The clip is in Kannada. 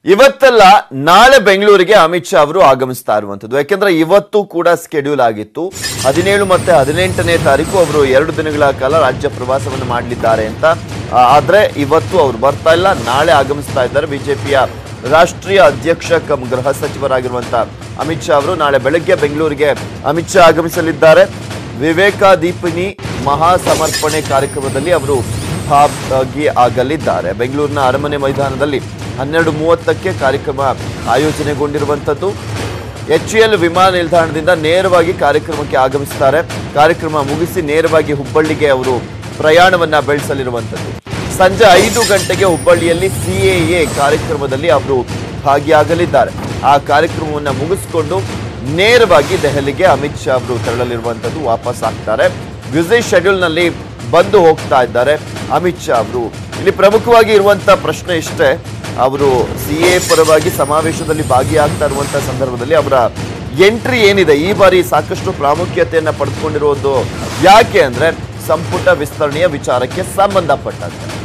ಇವತ್ತೆಲ್ಲ ನಾಳೆ ಬೆಂಗಳೂರಿಗೆ ಅಮಿತ್ ಶಾ ಅವರು ಆಗಮಿಸ್ತಾ ಇರುವಂತದ್ದು ಯಾಕೆಂದ್ರೆ ಇವತ್ತು ಕೂಡ ಸ್ಕೆಡ್ಯೂಲ್ ಆಗಿತ್ತು ಹದಿನೇಳು ಮತ್ತೆ ಹದಿನೆಂಟನೇ ತಾರೀಕು ಅವರು ಎರಡು ದಿನಗಳ ಕಾಲ ರಾಜ್ಯ ಪ್ರವಾಸವನ್ನು ಮಾಡಲಿದ್ದಾರೆ ಅಂತ ಆ, ಆದ್ರೆ ಇವತ್ತು ಅವರು ಬರ್ತಾ ಇಲ್ಲ ನಾಳೆ ಆಗಮಿಸ್ತಾ ಇದ್ದಾರೆ ಬಿಜೆಪಿಯ ರಾಷ್ಟ್ರೀಯ ಅಧ್ಯಕ್ಷ ಕಮ್ ಗೃಹ ಸಚಿವರಾಗಿರುವಂತ ಅಮಿತ್ ಶಾ ಅವರು ನಾಳೆ ಬೆಳಗ್ಗೆ ಬೆಂಗಳೂರಿಗೆ ಅಮಿತ್ ಶಾ ಆಗಮಿಸಲಿದ್ದಾರೆ ವಿವೇಕಾದೀಪಿನಿ ಮಹಾ ಸಮರ್ಪಣೆ ಕಾರ್ಯಕ್ರಮದಲ್ಲಿ ಅವರು ಭಾಗಿ ಆಗಲಿದ್ದಾರೆ ಬೆಂಗಳೂರಿನ ಅರಮನೆ ಮೈದಾನದಲ್ಲಿ ಹನ್ನೆರಡು ಮೂವತ್ತಕ್ಕೆ ಕಾರ್ಯಕ್ರಮ ಆಯೋಜನೆಗೊಂಡಿರುವಂಥದ್ದು ಎಚ್ ಎಲ್ ವಿಮಾನ ನಿಲ್ದಾಣದಿಂದ ನೇರವಾಗಿ ಕಾರ್ಯಕ್ರಮಕ್ಕೆ ಆಗಮಿಸ್ತಾರೆ ಕಾರ್ಯಕ್ರಮ ಮುಗಿಸಿ ನೇರವಾಗಿ ಹುಬ್ಬಳ್ಳಿಗೆ ಅವರು ಪ್ರಯಾಣವನ್ನ ಬೆಳೆಸಲಿರುವಂಥದ್ದು ಸಂಜೆ ಐದು ಗಂಟೆಗೆ ಹುಬ್ಬಳ್ಳಿಯಲ್ಲಿ ಸಿಎಎ ಕಾರ್ಯಕ್ರಮದಲ್ಲಿ ಅವರು ಭಾಗಿಯಾಗಲಿದ್ದಾರೆ ಆ ಕಾರ್ಯಕ್ರಮವನ್ನು ಮುಗಿಸಿಕೊಂಡು ನೇರವಾಗಿ ದೆಹಲಿಗೆ ಅಮಿತ್ ಶಾ ಅವರು ತೆರಳಲಿರುವಂಥದ್ದು ವಾಪಸ್ ಆಗ್ತಾರೆ ಬ್ಯುಸಿ ಶೆಡ್ಯೂಲ್ನಲ್ಲಿ ಬಂದು ಹೋಗ್ತಾ ಇದ್ದಾರೆ ಅಮಿತ್ ಶಾ ಅವರು ಇಲ್ಲಿ ಪ್ರಮುಖವಾಗಿ ಇರುವಂತ ಪ್ರಶ್ನೆ ಇಷ್ಟೇ ಅವರು ಸಿ ಎ ಪರವಾಗಿ ಸಮಾವೇಶದಲ್ಲಿ ಭಾಗಿಯಾಗ್ತಾ ಇರುವಂತ ಸಂದರ್ಭದಲ್ಲಿ ಅವರ ಎಂಟ್ರಿ ಏನಿದೆ ಈ ಬಾರಿ ಸಾಕಷ್ಟು ಪ್ರಾಮುಖ್ಯತೆಯನ್ನ ಪಡೆದುಕೊಂಡಿರುವುದು ಯಾಕೆ ಅಂದ್ರೆ ಸಂಪುಟ ವಿಸ್ತರಣೆಯ ವಿಚಾರಕ್ಕೆ ಸಂಬಂಧಪಟ್ಟಂತೆ